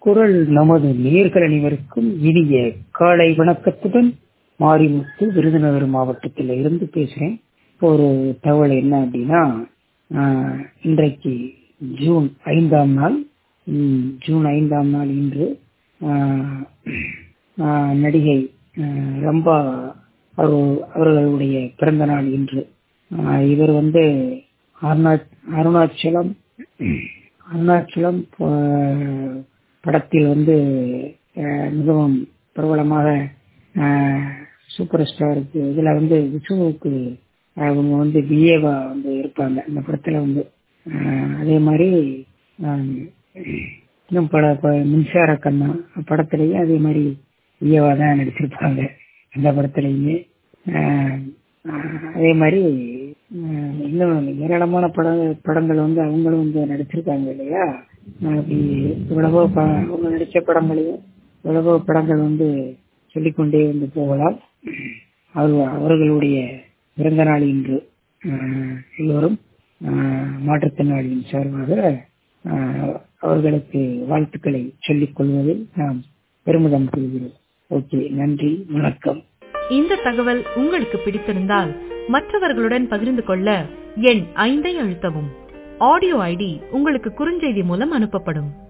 குரல் நமது நேர்கள் அனைவருக்கும் இனிய காலை வணக்கத்துடன் மாரிமுத்து விருதுநகர் மாவட்டத்தில் இருந்து பேசுறேன் இப்போ ஒரு தகவல் என்ன அப்படின்னா ஆஹ், இன்றைக்கு ஜூன் ஐந்தாம் நாள் ம், ஜூன் ஐந்தாம் நாள் இன்று ஆஹ், ஆஹ், நடிகை ஆஹ், ரம்பா அவர்- அவர்களுடைய பிறந்த நாள் இன்று ஆஹ், இவர் வந்து அருணா- அருணாச்சலம் அருணாச்சலம் ப- படத்தில் வந்து அஹ், மிகவும் பிரபலமாக அஹ், சூப்பர் ஸ்டாருக்கு இதுல வந்து விஷ்ணுவுக்கு அவங்க வந்து பிஏவா வந்து இருப்பாங்க இந்த படத்துல வந்து அஹ், அதே மாதிரி அஹ், இன்னும் பட ப- மின்சார கண்ணா படத்திலையும் அதே மாதிரி பிஏவா தான் நடிச்சிருப்பாங்க அந்த படத்திலையுமே அஹ், அஹ், அதே மாதிரி அஹ், இன்னும் ஏராளமான பட படங்கள் வந்து அவங்களும் வந்து நடிச்சிருக்காங்க இல்லையா அஹ் அப்படி எவ்வளவோ ப- அவங்க நடிச்ச படங்களையும் எவ்வளவோ படங்கள் வந்து சொல்லிக்கொண்டே வந்து போகலாம் அவர் அவர்களுடைய பிறந்த நாள் இன்று அஹ், எல்லோரும் அஹ், மாற்றுத்திறனாளியின் சார்பாக அஹ், அவர்களுக்கு வாழ்த்துக்களை சொல்லிக் கொள்வதில் நாம் பெருமிதம் கொள்கிறோம் ஓகே நன்றி வணக்கம் இந்த தகவல் உங்களுக்கு பிடித்திருந்தால் மற்றவர்களுடன் பகிர்ந்து கொள்ள எண் ஐந்தை அழுத்தவும் ஆடியோ ஐடி உங்களுக்கு குறுஞ்செய்தி மூலம் அனுப்பப்படும்